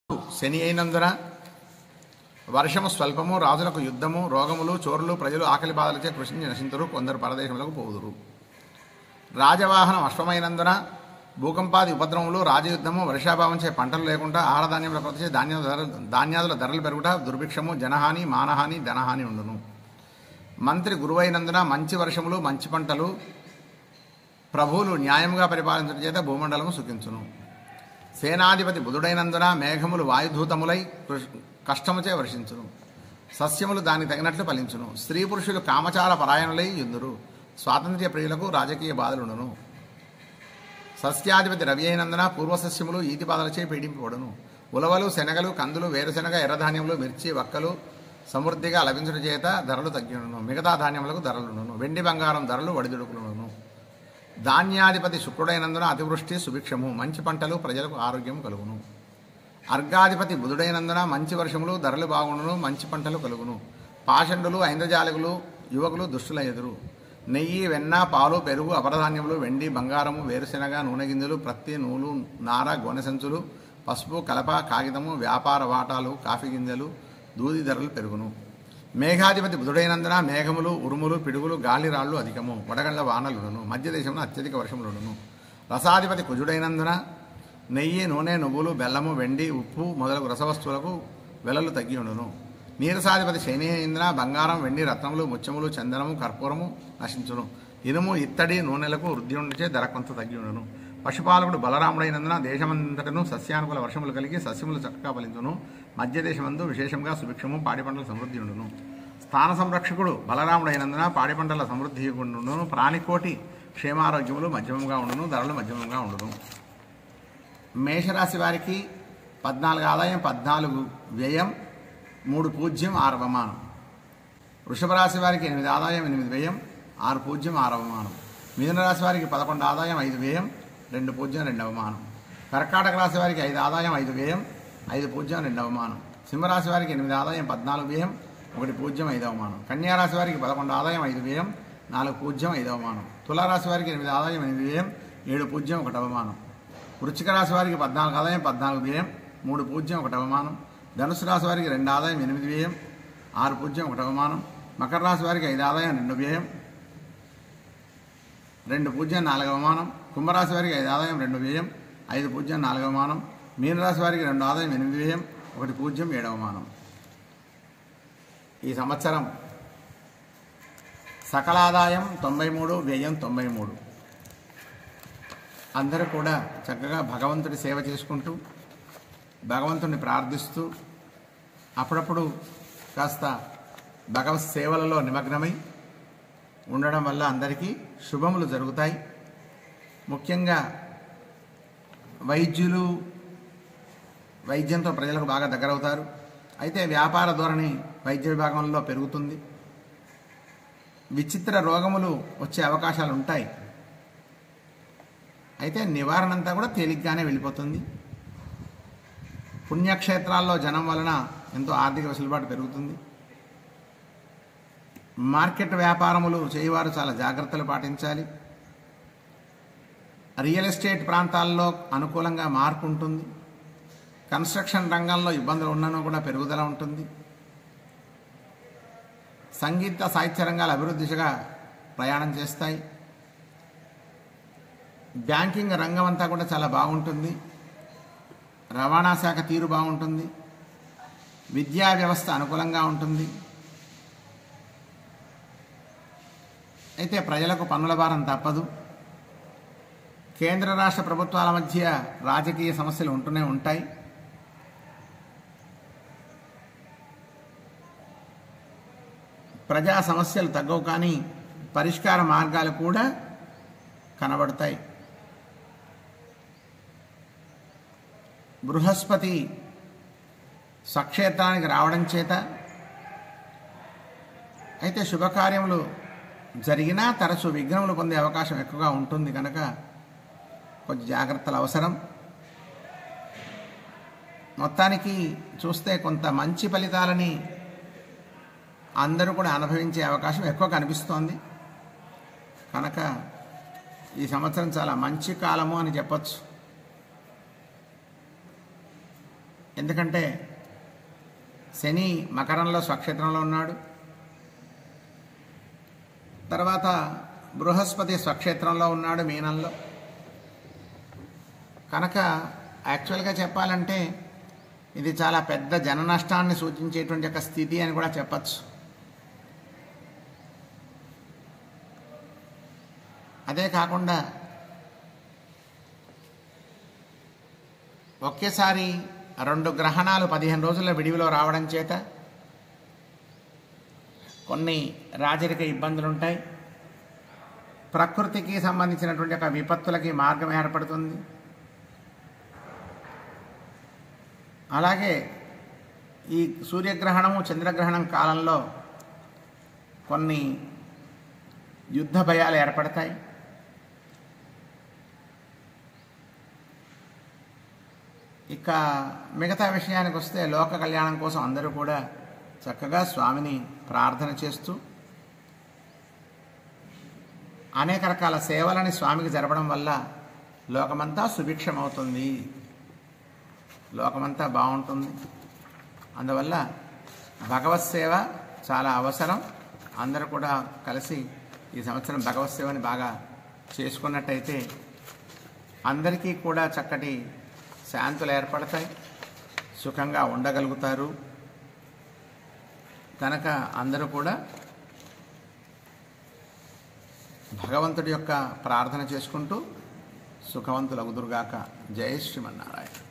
శని అయినందున వర్షము స్వల్పము రాజులకు యుద్ధము రోగములు చోరులు ప్రజలు ఆకలి బాధలచే కృషించి నశింతురు కొందరు పరదేశములకు పోదురు రాజవాహనం అశ్వమైనందున భూకంపాది ఉపద్రవములు రాజయుద్ధము వర్షాభావంచే పంటలు లేకుండా ఆహారధాన్యముల కొరతచే ధాన్యాల ధరలు ధాన్యాదుల ధరలు పెరుగుట దుర్భిక్షము జనహాని మానహాని ధనహాని ఉండును మంత్రి గురువైనందున మంచి వర్షములు మంచి పంటలు ప్రభువులు న్యాయముగా పరిపాలించడం చేత భూమండలము సుఖించును సేనాధిపతి బుధుడైనందున మేఘములు వాయుధూతములై కృష్- కష్టముచే వర్షించును సస్యములు దానికి తగినట్లు ఫలించును స్త్రీ పురుషులు కామచార పరాయణులై యుందురు స్వాతంత్ర్య ప్రియులకు రాజకీయ బాధలుండును సస్యాధిపతి రవి అయినందున పూర్వసస్యములు ఈతిపాదలచే పీడింపబడును ఉలవలు శనగలు కందులు వేరుశెనగ ఎర్రధాన్యములు మిర్చి వక్కలు సమృద్ధిగా లభించడం చేత ధరలు తగ్గినను మిగతా ధాన్యములకు ధరలుండును వెండి బంగారం ధరలు వడిదుడుకులను ధాన్యాధిపతి శుక్రుడైనందున అతివృష్టి సుభిక్షము మంచి పంటలు ప్రజలకు ఆరోగ్యం కలుగును అర్ఘాధిపతి బుధుడైనందున మంచి వర్షములు ధరలు బాగుండును మంచి పంటలు కలుగును పాషండులు ఐంద్రజాలకులు యువకులు దుష్టుల ఎదురు నెయ్యి వెన్న పాలు పెరుగు అపరధాన్యములు వెండి బంగారము వేరుశెనగ నూనె గింజలు ప్రత్తి నూలు నార గోనె సంచులు పసుపు కలప కాగితము వ్యాపార వాటాలు కాఫీ గింజలు దూది ధరలు పెరుగును మేఘాధిపతి బుధుడైనందున మేఘములు ఉరుములు పిడుగులు గాలి రాళ్ళు అధికము వడగళ్ల వానలుడును మధ్య దేశంలో అత్యధిక వర్షములుడును రసాధిపతి కుజుడైనందున నెయ్యి నూనె నువ్వులు బెల్లము వెండి ఉప్పు మొదలగు రసవస్తువులకు వెలలు తగ్గి ఉండును నీరసాధిపతి శని ఇంద్ర బంగారం వెండి రత్నములు ముత్యములు చందనము కర్పూరము నశించును ఇనుము ఇత్తడి నూనెలకు వృద్ధి ఉండిచే ధర కొంత తగ్గి ఉండును పశుపాలకుడు బలరాముడైనందున దేశమంతటను సస్యానుకూల వర్షములు కలిగి సస్యములు చక్కగా ఫలించును మధ్య దేశమందు విశేషంగా సుభిక్షము పాడి పంటల సమృద్ధి ఉండును స్థాన సంరక్షకుడు బలరాముడైనందున పాడి పంటల సమృద్ధి ఉండును ప్రాణికోటి క్షేమారోగ్యములు మధ్యమంగా ఉండును ధరలు మధ్యమంగా ఉండును మేషరాశి వారికి పద్నాలుగు ఆదాయం పద్నాలుగు వ్యయం మూడు పూజ్యం ఆరు అవమానం వృషభ రాశి వారికి ఎనిమిది ఆదాయం ఎనిమిది వ్యయం ఆరు పూజ్యం ఆరు అవమానం మిథున రాశి వారికి పదకొండు ఆదాయం ఐదు వ్యయం రెండు పూజ్యం రెండు అవమానం కర్కాటక రాశి వారికి ఐదు ఆదాయం ఐదు వ్యయం ఐదు పూజ్యం రెండు అవమానం సింహరాశి వారికి ఎనిమిది ఆదాయం పద్నాలుగు వ్యయం ఒకటి పూజ్యం ఐదు అవమానం కన్యా రాశి వారికి పదకొండు ఆదాయం ఐదు వ్యయం నాలుగు పూజ్యం ఐదు అవమానం తులారాశి వారికి ఎనిమిది ఆదాయం ఎనిమిది వ్యయం ఏడు పూజ్యం ఒకటి అవమానం వృశ్చిక రాశి వారికి పద్నాలుగు ఆదాయం పద్నాలుగు వ్యయం మూడు పూజ్యం ఒకటి అవమానం ధనుసు రాశి వారికి రెండు ఆదాయం ఎనిమిది వ్యయం ఆరు పూజ్యం ఒకటి అవమానం మకర రాశి వారికి ఐదు ఆదాయం రెండు వ్యయం రెండు పూజ్యం నాలుగు అవమానం కుంభరాశి వారికి ఐదు ఆదాయం రెండు వ్యయం ఐదు పూజ్యం నాలుగు అవమానం మీనరాశి వారికి రెండు ఆదాయం ఎనిమిది వ్యయం ఒకటి పూజ్యం ఏడు అవమానం ఈ సంవత్సరం సకల ఆదాయం తొంభై మూడు వ్యయం తొంభై మూడు అందరూ కూడా చక్కగా భగవంతుడి సేవ చేసుకుంటూ భగవంతుడిని ప్రార్థిస్తూ అప్పుడప్పుడు కాస్త భగవత్ సేవలలో నిమగ్నమై ఉండడం వల్ల అందరికీ శుభములు జరుగుతాయి ముఖ్యంగా వైద్యులు వైద్యంతో ప్రజలకు బాగా దగ్గరవుతారు అయితే వ్యాపార ధోరణి వైద్య విభాగంలో పెరుగుతుంది విచిత్ర రోగములు వచ్చే అవకాశాలు ఉంటాయి అయితే నివారణ అంతా కూడా తేలిగ్గానే వెళ్ళిపోతుంది పుణ్యక్షేత్రాల్లో జనం వలన ఎంతో ఆర్థిక వెసులుబాటు పెరుగుతుంది మార్కెట్ వ్యాపారములు చేయవారు చాలా జాగ్రత్తలు పాటించాలి రియల్ ఎస్టేట్ ప్రాంతాల్లో అనుకూలంగా మార్పు ఉంటుంది కన్స్ట్రక్షన్ రంగంలో ఇబ్బందులు ఉన్నను కూడా పెరుగుదల ఉంటుంది సంగీత సాహిత్య రంగాల అభివృద్ధి దిశగా ప్రయాణం చేస్తాయి బ్యాంకింగ్ రంగం అంతా కూడా చాలా బాగుంటుంది రవాణా శాఖ తీరు బాగుంటుంది విద్యా వ్యవస్థ అనుకూలంగా ఉంటుంది అయితే ప్రజలకు పన్నుల భారం తప్పదు కేంద్ర రాష్ట్ర ప్రభుత్వాల మధ్య రాజకీయ సమస్యలు ఉంటూనే ఉంటాయి ప్రజా సమస్యలు తగ్గవు కానీ పరిష్కార మార్గాలు కూడా కనబడతాయి బృహస్పతి స్వక్షేత్రానికి రావడం చేత అయితే శుభకార్యములు జరిగినా తరచు విఘ్నములు పొందే అవకాశం ఎక్కువగా ఉంటుంది కనుక కొంచెం జాగ్రత్తలు అవసరం మొత్తానికి చూస్తే కొంత మంచి ఫలితాలని అందరూ కూడా అనుభవించే అవకాశం ఎక్కువ కనిపిస్తోంది కనుక ఈ సంవత్సరం చాలా మంచి కాలము అని చెప్పచ్చు ఎందుకంటే శని మకరంలో స్వక్షేత్రంలో ఉన్నాడు తర్వాత బృహస్పతి స్వక్షేత్రంలో ఉన్నాడు మీనంలో కనుక యాక్చువల్గా చెప్పాలంటే ఇది చాలా పెద్ద జన నష్టాన్ని సూచించేటువంటి ఒక స్థితి అని కూడా చెప్పచ్చు అదే కాకుండా ఒకేసారి రెండు గ్రహణాలు పదిహేను రోజుల విడివిలో రావడం చేత కొన్ని రాజరిక ఇబ్బందులు ఉంటాయి ప్రకృతికి సంబంధించినటువంటి ఒక విపత్తులకి మార్గం ఏర్పడుతుంది అలాగే ఈ సూర్యగ్రహణము చంద్రగ్రహణం కాలంలో కొన్ని యుద్ధ భయాలు ఏర్పడతాయి ఇక మిగతా విషయానికి వస్తే లోక కళ్యాణం కోసం అందరూ కూడా చక్కగా స్వామిని ప్రార్థన చేస్తూ అనేక రకాల సేవలని స్వామికి జరపడం వల్ల లోకమంతా సుభిక్షమవుతుంది లోకమంతా బాగుంటుంది అందువల్ల భగవత్ సేవ చాలా అవసరం అందరూ కూడా కలిసి ఈ సంవత్సరం భగవత్ సేవని బాగా చేసుకున్నట్టయితే అందరికీ కూడా చక్కటి శాంతులు ఏర్పడతాయి సుఖంగా ఉండగలుగుతారు కనుక అందరూ కూడా భగవంతుడి యొక్క ప్రార్థన చేసుకుంటూ సుఖవంతులగుదురుగాక జయ శ్రీమన్నారాయణ